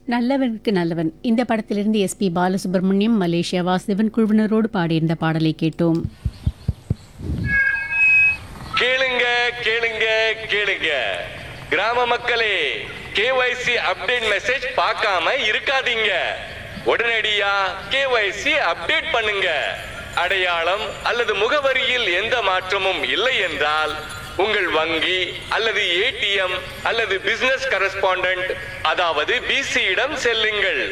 நல்லவனுக்கு நல்லவன் இந்த படத்திலிருந்து எஸ்பி பாலசுப்ரமணியம் மலேசியா வாசுதேவன் குழுவினரோடு பாடியிருந்த பாடலை கேட்டோம் கேளுங்க கேளுங்க கேளுங்க கிராம மக்களே கேஒய்சி அப்டேட் மெசேஜ் பார்க்காம இருக்காதீங்க உடனடியா கேஒய்சி அப்டேட் பண்ணுங்க அடையாளம் அல்லது முகவரியில் எந்த மாற்றமும் இல்லை என்றால் உங்கள் வங்கி அல்லது ஏடிஎம் அல்லது பிசினஸ் கரஸ்பாண்டன்ட் அதாவது பிசியிடம் செல்லுங்கள்